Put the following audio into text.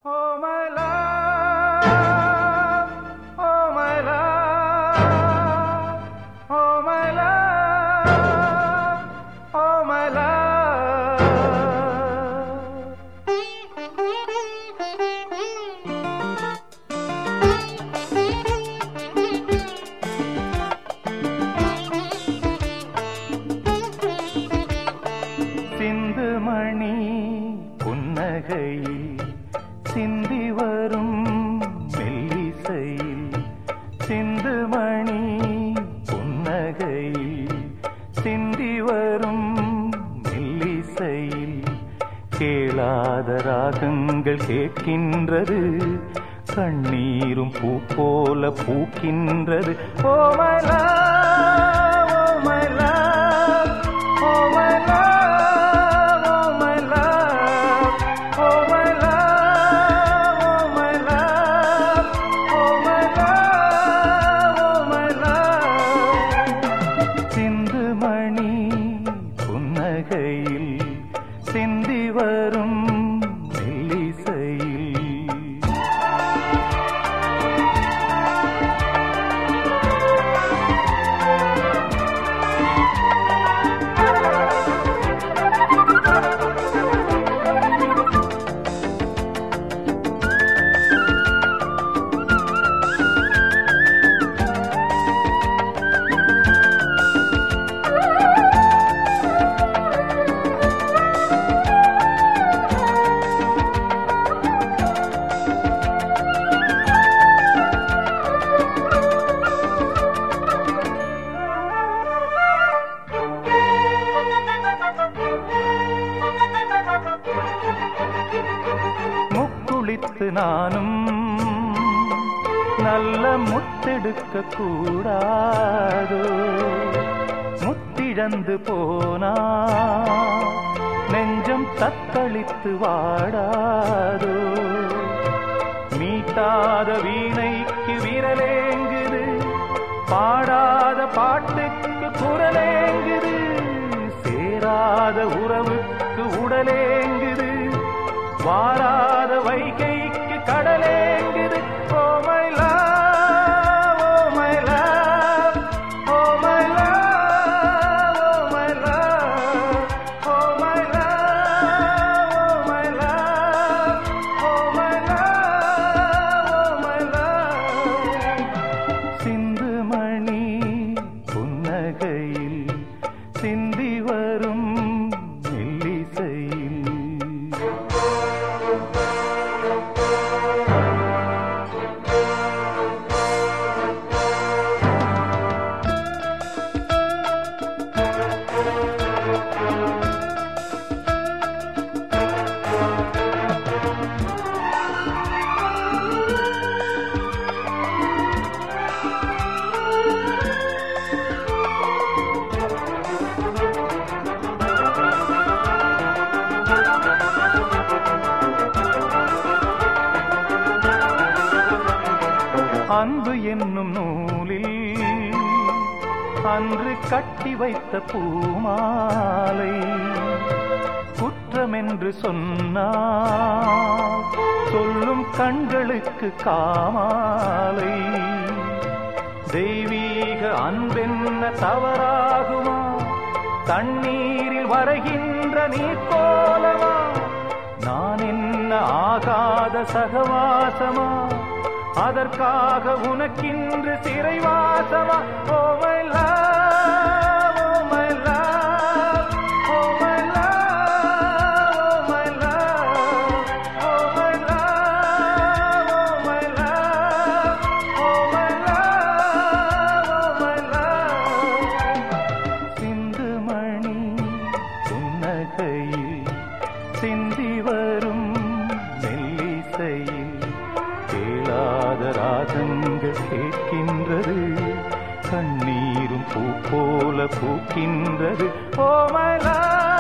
Oh my love, oh my love, oh my love, oh my love. சிந்து மணி புன்னகையில் சிந்தி வரும் மெல்லிசையில் சிந்து மணி புன்னகையில் சிந்தி வரும் மெல்லிசையில் கேளாத ராகங்கள் கேட்கின்றது கண்ணீரும் பூ போல பூக்கின்றது ஓ my love, oh my love, oh my love, oh my love, oh my love, oh my love, oh my love, oh my love. சிந்து மணி புன்னகையில் சிந்தி வரும் மெல்லிசையில் முக்குளித்து நானும் நல்ல முத்தெடுக்க கூடாதோ முத்திழந்து போனா நெஞ்சம் தத்தளித்து வாடாதோ மீட்டாத வீணைக்கு விரலேங்குது பாடாத பாட்டுக்கு குரலேங்குது சேராத உறவுக்கு உடலேங்குது வாராத வைகைக்கு கடலேங்குது oh my love, oh my love, oh my love, oh my love, oh my love, oh my love, oh my love, oh my love. சிந்து மணி புன்னகையில் சிந்தி வரும் மெல்லிசையில் அன்பு என்னும் நூலில் அன்று கட்டி வைத்த பூமாலை குற்றமென்று சொன்னால் சொல்லும் கண்களுக்கு காமாலை தெய்வீக அன்பென்ன தவறாகுமா தண்ணீரில் வரைகின்ற நீர் போலமா நான் என்ன ஆகாத சகவாசமா அதற்காக உனக்கின்று சிறைவாசமா oh my love, oh my love, oh my love, oh my love, oh my love, oh my love, oh my love, oh my love. சிந்து மணி புன்னகையில் சிந்தி வரும் மெல்லிசையில் கேளாத ராகங்கள் கேட்கின்றது கண்ணீரும் பூ போல பூக்கின்றது ஓ மை love